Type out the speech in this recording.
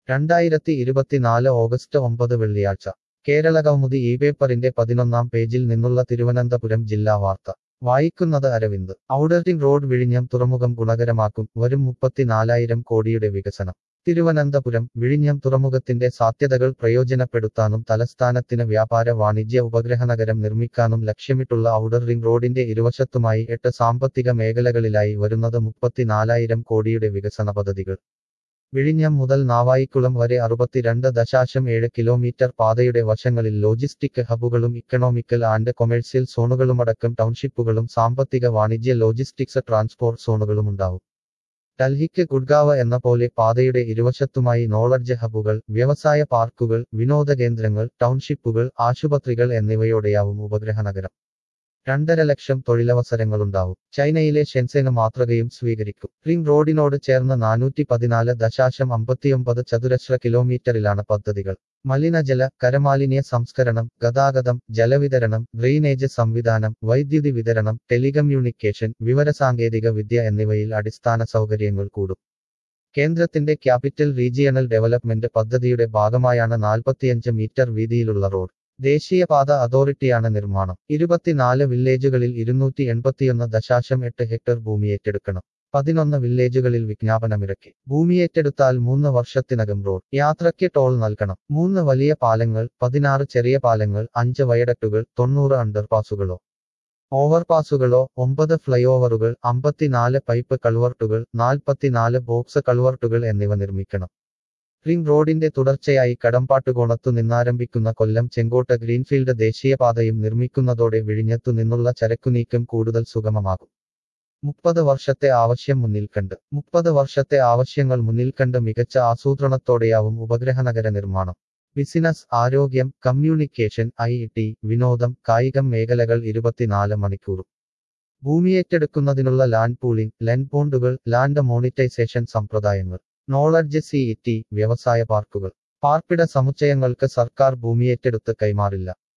രണ്ടായിരത്തി ഇരുപത്തിനാല് ഓഗസ്റ്റ് ഒമ്പത് വെള്ളിയാഴ്ച കേരളകൗമുദി ഈ പേപ്പറിന്റെ പതിനൊന്നാം പേജിൽ നിന്നുള്ള തിരുവനന്തപുരം ജില്ലാ വാർത്ത വായിക്കുന്നത് അരവിന്ദ് ഔട്ടറിംഗ് റോഡ് വിഴിഞ്ഞം തുറമുഖം ഗുണകരമാക്കും വരും മുപ്പത്തിനാലായിരം കോടിയുടെ വികസനം തിരുവനന്തപുരം വിഴിഞ്ഞം തുറമുഖത്തിന്റെ സാധ്യതകൾ പ്രയോജനപ്പെടുത്താനും തലസ്ഥാനത്തിന് വ്യാപാര വാണിജ്യ ഉപഗ്രഹനഗരം നിർമ്മിക്കാനും ലക്ഷ്യമിട്ടുള്ള ഔട്ടർ റിംഗ് റോഡിന്റെ ഇരുവശത്തുമായി എട്ട് സാമ്പത്തിക മേഖലകളിലായി വരുന്നത് മുപ്പത്തിനാലായിരം കോടിയുടെ വികസന പദ്ധതികൾ വിഴിഞ്ഞം മുതൽ നാവായിക്കുളം വരെ അറുപത്തിരണ്ട് ദശാശം ഏഴ് കിലോമീറ്റർ പാതയുടെ വശങ്ങളിൽ ലോജിസ്റ്റിക് ഹബുകളും ഇക്കണോമിക്കൽ ആൻഡ് കൊമേഴ്സ്യൽ സോണുകളുമടക്കം ടൗൺഷിപ്പുകളും സാമ്പത്തിക വാണിജ്യ ലോജിസ്റ്റിക്സ് ട്രാൻസ്പോർട്ട് സോണുകളും ഉണ്ടാവും ഡൽഹിക്ക് ഗുഡ്ഗാവ് എന്ന പോലെ പാതയുടെ ഇരുവശത്തുമായി നോളജ് ഹബുകൾ വ്യവസായ പാർക്കുകൾ വിനോദ കേന്ദ്രങ്ങൾ ടൗൺഷിപ്പുകൾ ആശുപത്രികൾ എന്നിവയോടെയാവും ഉപഗ്രഹനഗരം രണ്ടര ലക്ഷം തൊഴിലവസരങ്ങളുണ്ടാവും ചൈനയിലെ ഷെൻസെന് മാതൃകയും സ്വീകരിക്കും റിംഗ് റോഡിനോട് ചേർന്ന് നാനൂറ്റി പതിനാല് ദശാശം അമ്പത്തിയൊമ്പത് ചതുരശ്ര കിലോമീറ്ററിലാണ് പദ്ധതികൾ മലിനജല കരമാലിന്യ സംസ്കരണം ഗതാഗതം ജലവിതരണം ഡ്രെയിനേജ് സംവിധാനം വൈദ്യുതി വിതരണം ടെലികമ്മ്യൂണിക്കേഷൻ വിവരസാങ്കേതിക വിദ്യ എന്നിവയിൽ അടിസ്ഥാന സൗകര്യങ്ങൾ കൂടും കേന്ദ്രത്തിന്റെ ക്യാപിറ്റൽ റീജിയണൽ ഡെവലപ്മെന്റ് പദ്ധതിയുടെ ഭാഗമായാണ് നാൽപ്പത്തിയഞ്ച് മീറ്റർ വീതിയിലുള്ള റോഡ് ദേശീയപാത അതോറിറ്റിയാണ് നിർമ്മാണം ഇരുപത്തിനാല് വില്ലേജുകളിൽ ഇരുന്നൂറ്റി എൺപത്തിയൊന്ന് ദശാശം എട്ട് ഹെക്ടർ ഭൂമി ഏറ്റെടുക്കണം പതിനൊന്ന് വില്ലേജുകളിൽ വിജ്ഞാപനമിറക്കി ഭൂമി ഏറ്റെടുത്താൽ മൂന്ന് വർഷത്തിനകം റോഡ് യാത്രയ്ക്ക് ടോൾ നൽകണം മൂന്ന് വലിയ പാലങ്ങൾ പതിനാറ് ചെറിയ പാലങ്ങൾ അഞ്ച് വയഡക്റ്റുകൾ തൊണ്ണൂറ് അണ്ടർപാസുകളോ ഓവർപാസുകളോ ഒമ്പത് ഫ്ലൈഓവറുകൾ അമ്പത്തിനാല് പൈപ്പ് കൾവർട്ടുകൾ നാൽപ്പത്തിനാല് ബോക്സ് കൾവർട്ടുകൾ എന്നിവ നിർമ്മിക്കണം റിംഗ് റോഡിന്റെ തുടർച്ചയായി കടമ്പാട്ടുകോണത്തു നിന്നാരംഭിക്കുന്ന കൊല്ലം ചെങ്കോട്ട ഗ്രീൻഫീൽഡ് ദേശീയപാതയും നിർമ്മിക്കുന്നതോടെ വിഴിഞ്ഞത്തു നിന്നുള്ള ചരക്കുനീക്കം കൂടുതൽ സുഗമമാകും മുപ്പത് വർഷത്തെ ആവശ്യം മുന്നിൽ കണ്ട് മുപ്പത് വർഷത്തെ ആവശ്യങ്ങൾ മുന്നിൽ കണ്ട് മികച്ച ആസൂത്രണത്തോടെയാവും ഉപഗ്രഹനഗര നിർമ്മാണം ബിസിനസ് ആരോഗ്യം കമ്മ്യൂണിക്കേഷൻ ഐ ടി വിനോദം കായികം മേഖലകൾ ഇരുപത്തിനാല് മണിക്കൂറും ഭൂമിയേറ്റെടുക്കുന്നതിനുള്ള ലാൻഡ് പൂളിംഗ് ലെൻഡ് ബോണ്ടുകൾ ലാൻഡ് മോണിറ്റൈസേഷൻ സമ്പ്രദായങ്ങൾ നോളജ് സി ടി വ്യവസായ പാർക്കുകൾ പാർപ്പിട സമുച്ചയങ്ങൾക്ക് സർക്കാർ ഭൂമിയേറ്റെടുത്ത് കൈമാറില്ല